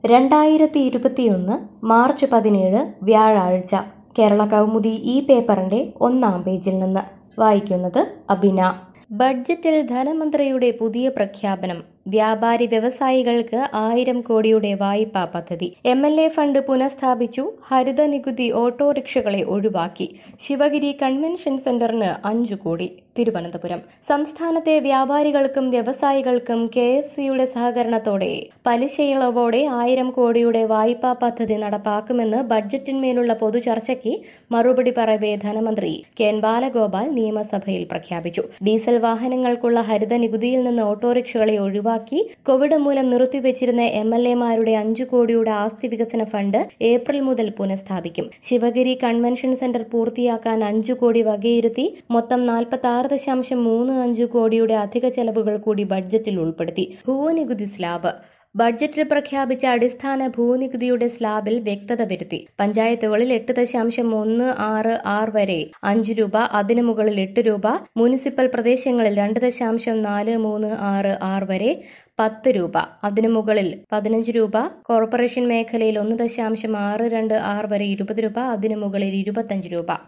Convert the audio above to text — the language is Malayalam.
രണ്ടായിരത്തി ഇരുപത്തിയൊന്ന് മാർച്ച് പതിനേഴ് വ്യാഴാഴ്ച കേരള കൗമുദി ഈ പേപ്പറിന്റെ ഒന്നാം പേജിൽ നിന്ന് വായിക്കുന്നത് അബിന ബഡ്ജറ്റിൽ ധനമന്ത്രിയുടെ പുതിയ പ്രഖ്യാപനം വ്യാപാരി വ്യവസായികൾക്ക് ആയിരം കോടിയുടെ വായ്പാ പദ്ധതി എം എൽ എ ഫണ്ട് പുനഃസ്ഥാപിച്ചു ഹരിത നികുതി ഓട്ടോറിക്ഷകളെ ഒഴിവാക്കി ശിവഗിരി കൺവെൻഷൻ സെന്ററിന് അഞ്ചു കോടി തിരുവനന്തപുരം സംസ്ഥാനത്തെ വ്യാപാരികൾക്കും വ്യവസായികൾക്കും കെ എഫ് സിയുടെ സഹകരണത്തോടെ പലിശയിളവോടെ ആയിരം കോടിയുടെ വായ്പാ പദ്ധതി നടപ്പാക്കുമെന്ന് ബഡ്ജറ്റിന്മേലുള്ള പൊതുചർച്ചയ്ക്ക് മറുപടി പറയവേ ധനമന്ത്രി കെ എൻ ബാലഗോപാൽ നിയമസഭയിൽ പ്രഖ്യാപിച്ചു ഡീസൽ വാഹനങ്ങൾക്കുള്ള ഹരിത നികുതിയിൽ നിന്ന് ഓട്ടോറിക്ഷകളെ ഒഴിവാക്കി കോവിഡ് മൂലം നിർത്തിവച്ചിരുന്ന എം എൽ എമാരുടെ അഞ്ചു കോടിയുടെ ആസ്തി വികസന ഫണ്ട് ഏപ്രിൽ മുതൽ പുനഃസ്ഥാപിക്കും ശിവഗിരി കൺവെൻഷൻ സെന്റർ പൂർത്തിയാക്കാൻ അഞ്ചു കോടി വകയിരുത്തി മൊത്തം നാൽപ്പത്തി ആറ് ദശാംശം മൂന്ന് അഞ്ച് കോടിയുടെ അധിക ചെലവുകൾ കൂടി ബഡ്ജറ്റിൽ ഉൾപ്പെടുത്തി ഭൂനികുതി സ്ലാബ് ബഡ്ജറ്റിൽ പ്രഖ്യാപിച്ച അടിസ്ഥാന ഭൂനികുതിയുടെ സ്ലാബിൽ വ്യക്തത വരുത്തി പഞ്ചായത്തുകളിൽ എട്ട് ദശാംശം ഒന്ന് ആറ് ആറ് വരെ അഞ്ച് രൂപ അതിനു മുകളിൽ എട്ട് രൂപ മുനിസിപ്പൽ പ്രദേശങ്ങളിൽ രണ്ട് ദശാംശം നാല് മൂന്ന് ആറ് ആറ് വരെ പത്ത് രൂപ അതിനു മുകളിൽ പതിനഞ്ച് രൂപ കോർപ്പറേഷൻ മേഖലയിൽ ഒന്ന് ദശാംശം ആറ് രണ്ട് ആറ് വരെ ഇരുപത് രൂപ അതിനു മുകളിൽ ഇരുപത്തഞ്ച് രൂപ